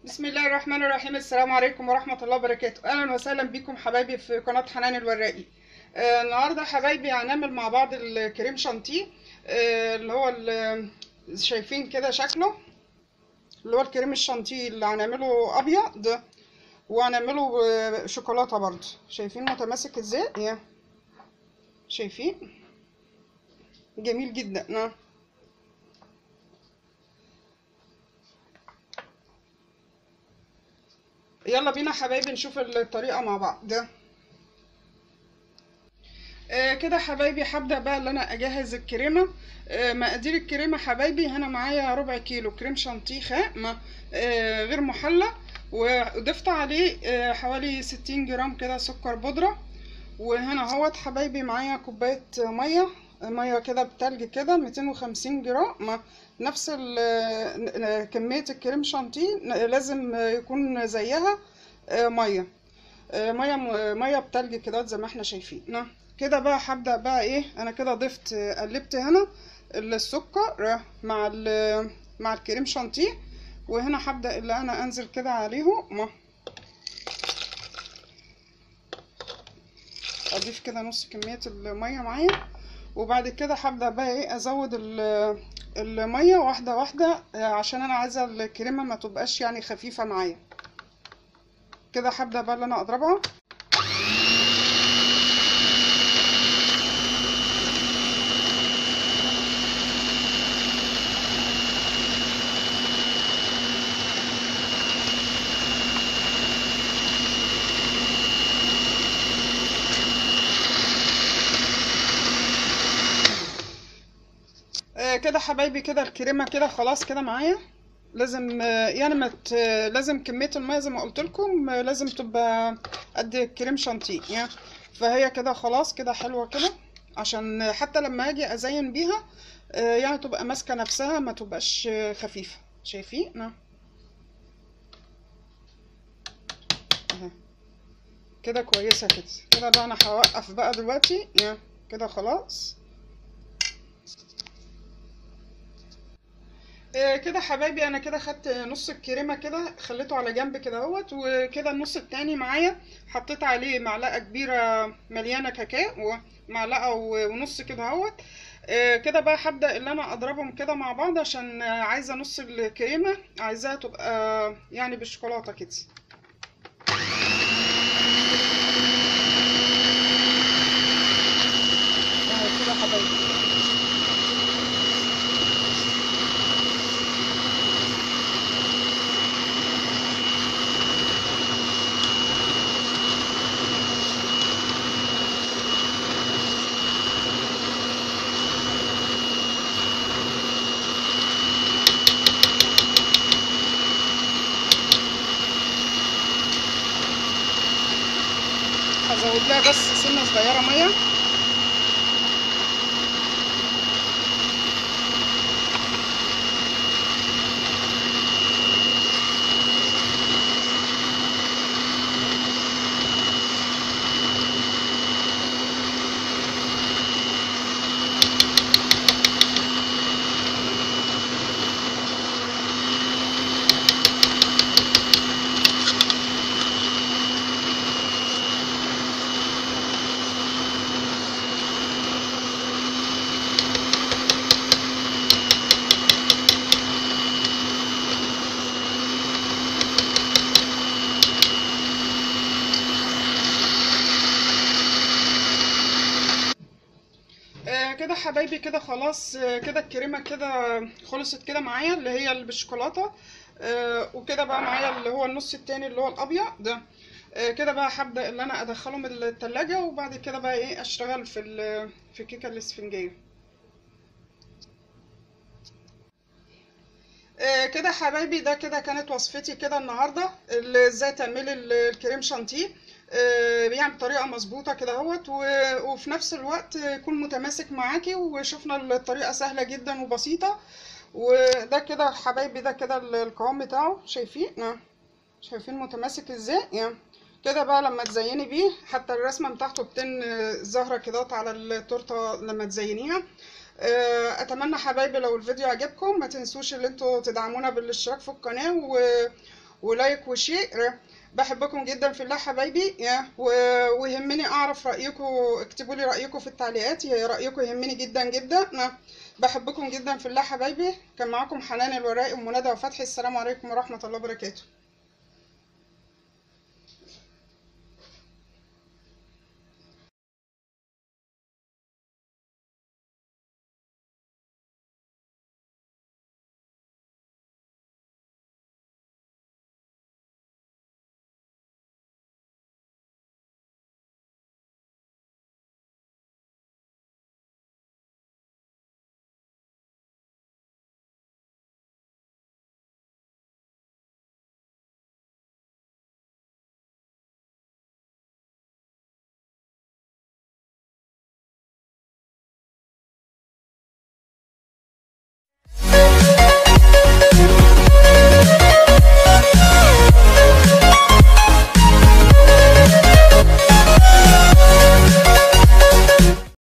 بسم الله الرحمن الرحيم السلام عليكم ورحمة الله وبركاته أهلا وسهلا بكم حبايبي في قناة حنان الوراقي آه النهاردة حبايبي هنعمل مع بعض الكريم شانتيه آه اللي هو ال- شايفين كده شكله اللي هو الكريم الشانتيه اللي هنعمله أبيض وهنعمله آه، شوكولاتة برضه شايفين متماسك ازاي يا شايفين جميل جدا نعم يلا بينا حبايبي نشوف الطريقة مع بعض ده آه كده حبايبي هبدأ بقى ان انا اجهز الكريمة آه مقادير الكريمة حبايبي هنا معايا ربع كيلو كريم شانتيه خام آه غير محلى وضفت عليه آه حوالي ستين جرام كده سكر بودرة وهنا اهوت حبايبي معايا كوباية مية مية كده بتلج كده ميتين وخمسين جرام نفس ال- كمية الكريم شانتيه لازم يكون زيها آه، مية آه، مية مية بتلج كده زي ما احنا شايفين نعم. كده بقى هبدأ بقى ايه انا كده ضفت آه، قلبت هنا السكر مع ال- مع الكريم شانتيه وهنا هبدأ اللي انا انزل كده عليهم اضيف كده نص كمية المية معايا وبعد كده هبدأ بقى ايه ازود ال- المية واحدة واحدة آه، عشان انا عايزة الكريمة ما تبقاش يعني خفيفة معايا كده هبدأ بقى اللي انا اضربها آه، كده حبايبي كده الكريمة كده خلاص كده معايا لازم آه، يعني ما مت... لازم كمية المية زي ما قلت لكم لازم تبقى قد كريم شانتيه يعني فهي كده خلاص كده حلوة كده عشان حتى لما اجي ازين بيها آه، يعني تبقى ماسكة نفسها ما تبقاش آه، خفيفة شايفين نعم اهي. كده كويسة كده كده بقى انا هوقف بقى دلوقتي يعني كده خلاص آه، كده حبايبي انا كده خدت نص الكريمه كده خليته على جنب كده اهوت وكده النص التاني معايا حطيت عليه معلقه كبيره مليانه كاكاو ومعلقه و- ونص كده اهوت آه، كده بقى هبدا ان انا اضربهم كده مع بعض عشان آه، عايزه نص الكريمه عايزاها تبقى يعني بالشوكولاته كده اهي كده حبايبي هزود لها بس سنه صغيره ميه آه، كده حبايبي كده خلاص آه، كده الكريمه كده خلصت كده معايا اللي هي اللي بالشوكولاته آه، وكده بقى معايا اللي هو النص التاني اللي هو الابيض ده آه، كده بقى هبدا ان انا ادخلهم التلاجة وبعد كده بقى ايه اشتغل في ال- في الكيكه الاسفنجيه آه، كده حبايبي ده كده كانت وصفتي كده النهارده اللي ازاي تعملي ال- الكريم شانتيه آه، يعني بطريقه مظبوطه كده اهوت و- وفي نفس الوقت يكون متماسك معاكي وشفنا الطريقه سهله جدا وبسيطه وده كده حبايبي ده كده ال- القوام بتاعه شايفين نعم. شايفين متماسك ازاي يعني كده بقى لما تزيني بيه حتى الرسمه بتاعته بتن زهره كده على التورته لما تزينيها آه، اتمنى حبايبي لو الفيديو عجبكم ما تنسوش ان انتوا تدعمونا بالاشتراك في القناه و... ولايك وشير بحبكم جدا في الله حبايبي يا و- ويهمني اعرف رايكم اكتبوا لي رايكم في التعليقات يا رايكم يهمني جدا جدا بحبكم جدا في الله حبايبي كان معاكم حنان الورائي ام ندى وفتحي السلام عليكم ورحمه الله وبركاته